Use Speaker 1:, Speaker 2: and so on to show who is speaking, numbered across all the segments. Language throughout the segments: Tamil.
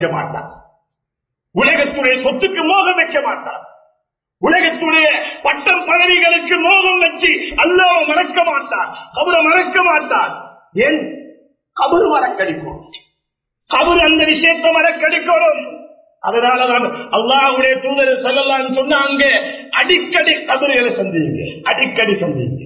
Speaker 1: வைக்க மாட்டான் உலகத்துடைய சொத்துக்கு மோகம் வைக்க மாட்டான் உலகத்துடைய பட்டம் பதவிகளுக்கு மோகம் வச்சு அல்லாஹ் மறக்க மாட்டான் கபரை மறக்க மாட்டான் ஏன் கபரு மறக்கடிக்கும் கபர் அந்த விஷயத்தை மறக்கடிக்கணும் அதனாலதான் அல்லாஹ்வுடைய தூதர் செல்லலாம் சொன்னாங்க அடிக்கடி கபறுகளை சந்திங்க அடிக்கடி சந்திங்க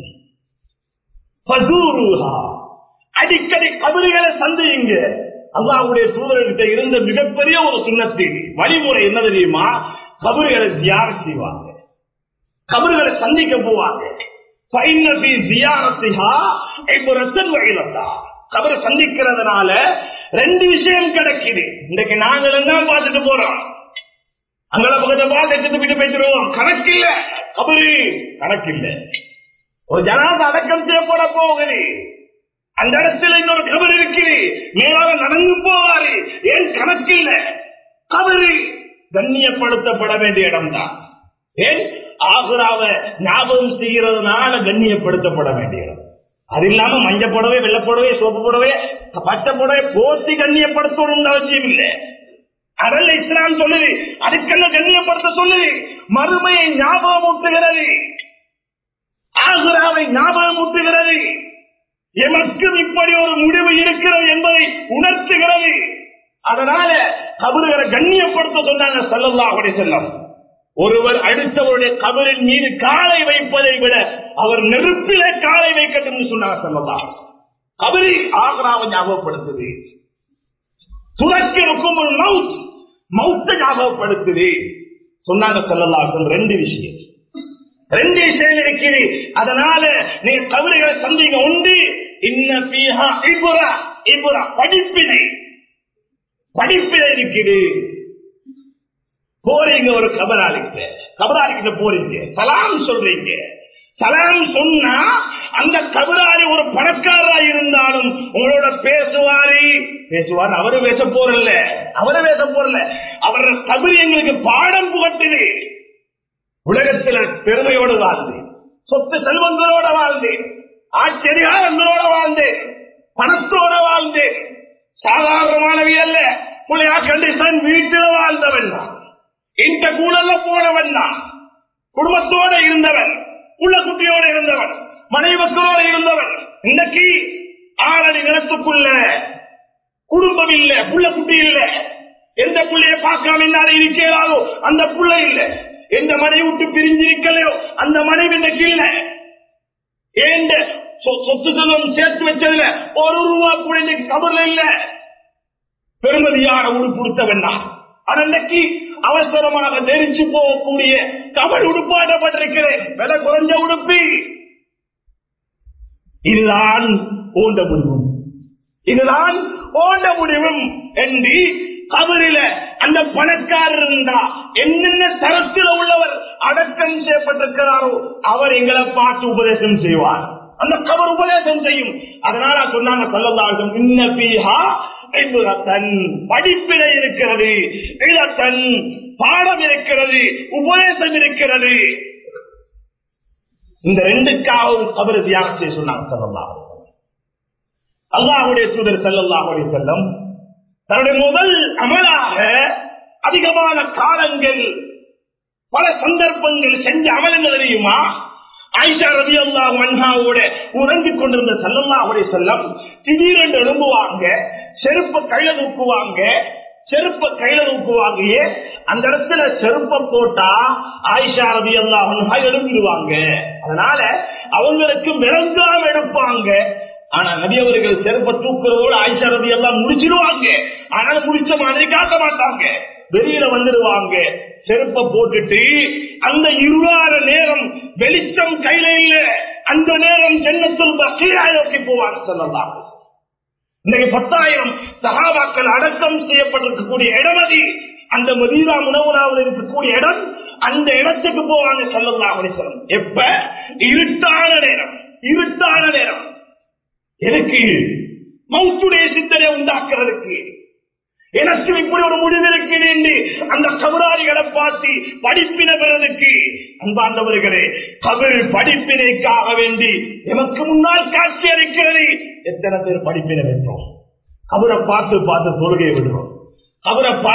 Speaker 1: ஃபசூருஹா. அடிக்கடி கபறுகளை சந்தியுங்க அல்லாஹ்வுடைய தூதர்கிட்ட இருந்த மிகப்பெரிய ஒரு சுண்ணத்தின் வழிமுறை என்ன தெரியுமா கபறுகளை தியானம் செய்வாங்க கபறுகளை சந்திக்க போவாங்க ஃபைன ஃபீ ஜியாரத்திஹா இப்ரத்தன் வஇலத்தா. கபரை சந்திக்கிறதுனால ரெண்டு விஷயம் கிடைக்குது இன்னைக்கு நாங்களும் தான் பார்த்துட்டு போறோம் அங்கள பக்கத்தை பார்த்து எடுத்து போயிட்டு போயிட்டுருவோம் கணக்கு இல்ல கபரு கணக்கு இல்ல ஒரு ஜனாத அடக்கம் செய்யப்பட போகுது அந்த இடத்துல இன்னொரு கபர் இருக்குது மேலாக நடந்து போவாரு ஏன் கணக்கு இல்ல கபரு கண்ணியப்படுத்தப்பட வேண்டிய இடம்தான் ஏன் ஆகுராவ ஞாபகம் செய்கிறதுனால கண்ணியப்படுத்தப்பட வேண்டிய இடம் அது இல்லாம மஞ்சள் புடவை வெள்ளை புடவை சோப்பு புடவை பச்சை புடவை போத்தி கண்ணியப்படுத்தணும் அவசியம் இல்லை அதல்ல இஸ்லாம் சொல்லுது அதுக்கெல்லாம் கண்ணியப்படுத்த சொல்லுது மறுமையை ஞாபகம் ஊட்டுகிறது ஆகுராவை ஞாபகம் ஊட்டுகிறது எமக்கும் இப்படி ஒரு முடிவு இருக்கிறது என்பதை உணர்த்துகிறது அதனால கபறுகளை கண்ணியப்படுத்த சொன்னாங்க செல்லல்லா அப்படி செல்லம் ஒருவர் அடுத்தவருடைய கபரின் மீது காலை வைப்பதை விட அவர் நெருப்பிலே காலை வைக்கட்டும் சொன்னாங்க செல்லல்லா கபரி ஆக்ராவை ஞாபகப்படுத்துது துறக்கிருக்கும் ஒரு மவுத் மவுத்த ஞாபகப்படுத்துது சொன்னாங்க செல்லல்லா ரெண்டு விஷயம் ரெண்டு விஷயம் இருக்குது அதனால நீங்க கபறுகளை சந்திங்க உண்டு இன்ன பீஹா இபுரா இபுரா படிப்பினை படிப்பினை இருக்குது போறீங்க ஒரு கபராளிக்கு கபராளிக்கிட்ட போறீங்க சலாம் சொல்றீங்க சலாம் சொன்னா அந்த கபராளி ஒரு பணக்காரரா இருந்தாலும் உங்களோட பேசுவாரு பேசுவார் அவரு பேச போறல அவரு பேச போறல அவரோட கபரி எங்களுக்கு பாடம் புகட்டுது உலகத்துல பெருமையோடு வாழ்ந்து சொத்து செல்வங்களோட வாழ்ந்து ஆச்சரியாரங்களோட வாழ்ந்து பணத்தோட வாழ்ந்து சாதாரணமானவி அல்ல புள்ளையா கண்டிஷன் வீட்டில் வாழ்ந்தவன் தான் இந்த கூடல்ல போனவன் தான் குடும்பத்தோட இருந்தவன் புள்ள குட்டியோட இருந்தவன் மனைவி மக்களோட இருந்தவன் இன்னைக்கு ஆறடி நிலத்துக்குள்ள குடும்பம் இல்ல புள்ள குட்டி இல்ல எந்த புள்ளைய பார்க்காம என்னால இருக்கிறாரோ அந்த புள்ள இல்ல எந்த மனைவி விட்டு பிரிஞ்சிருக்கலையோ அந்த மனைவி இன்னைக்கு இல்ல ஏண்ட சொ- சொத்து செல்வம் சேர்த்து வச்சதுல ஒரு ரூபா கூட இன்னைக்கு கபர்ல இல்ல பெருமதியான உடுப்பு உடுத்தவன் தான் ஆனா இன்னைக்கு அவசரமாக நெரிச்சு போகக்கூடிய கபல் உடுப்பாட்டப்பட்டிருக்கிறேன் விலை குறைஞ்ச உடுப்பி இதுதான் ஓண்ட முடிவும் இதுதான் ஓண்ட முடிவும் என்று கபரில அந்த பணக்காரர் இருந்தா என்னென்ன தரத்தில் உள்ளவர் அடக்கம் செய்யப்பட்டிருக்கிறாரோ அவர் எங்களை பார்த்து உபதேசம் செய்வார் அந்த கபர் உபதேசம் செய்யும் அதனால சொன்னாங்க சொல்லதாகும் இன்ன பீஹா தன் படிப்பினை இருக்கிறது தன் பாடம் இருக்கிறது உபதேசம் இருக்கிறது இந்த ரெண்டுக்காகவும் கபர் தியானம் செய்ய சொன்னாங்க சொல்லலாம் அல்லாஹுடைய தூதர் செல்லல்லாஹ் செல்லம் தன்னுடைய முதல் அமலாக அதிகமான காலங்கள் பல சந்தர்ப்பங்கள் செஞ்ச அமல் என்ன தெரியுமா ஆயிஷா ரதி அல்லாஹ் மன்ஹாவோட உறங்கிக் கொண்டிருந்த சல்லல்லாஹுடைய செல்லம் திடீரென்று எழும்புவாங்க செருப்ப கையில தூக்குவாங்க செருப்ப கையில தூக்குவாங்க அந்த இடத்துல செருப்ப போட்டா ஆயிஷா ரதி அல்லாஹ் எழுப்பிடுவாங்க அதனால அவங்களுக்கு விளங்காம எடுப்பாங்க ஆனா நபி அவர்கள் செருப்ப தூக்குறதோடு ஆயிஷா ரதி எல்லாம் முடிச்சிடுவாங்க ஆனாலும் முடிச்ச மாதிரி காட்ட மாட்டாங்க வெளியில வந்துடுவாங்க செருப்ப போட்டுட்டு அந்த இருவார நேரம் வெளிச்சம் கையில இல்ல அந்த நேரம் ஜன்னத்துல் பசீரா நோக்கி போவாங்க சொல்லலாம் இன்னைக்கு பத்தாயிரம் சகாபாக்கள் அடக்கம் செய்யப்பட்டிருக்கக்கூடிய இடமதி அந்த மதீனா முனவராவில் இருக்கக்கூடிய இடம் அந்த இடத்துக்கு போவாங்க சொல்லலாம் சொல்லம் எப்ப இருட்டான நேரம் இருட்டான நேரம் எனக்கு மௌத்துடைய சித்தனை உண்டாக்குறதுக்கு எனக்கு இப்படி ஒரு முடிவு இருக்கிறது என்று அந்த கபராளிகளை பார்த்து படிப்பினை பெறதுக்கு அன்பார்ந்தவர்களே கபில் படிப்பினைக்காக வேண்டி எமக்கு முன்னால் காட்சி அளிக்கிறது எத்தனை பேர் படிப்பினை பெற்றோம் கபரை பார்த்து பார்த்து தொழுகை விடுறோம் அவரை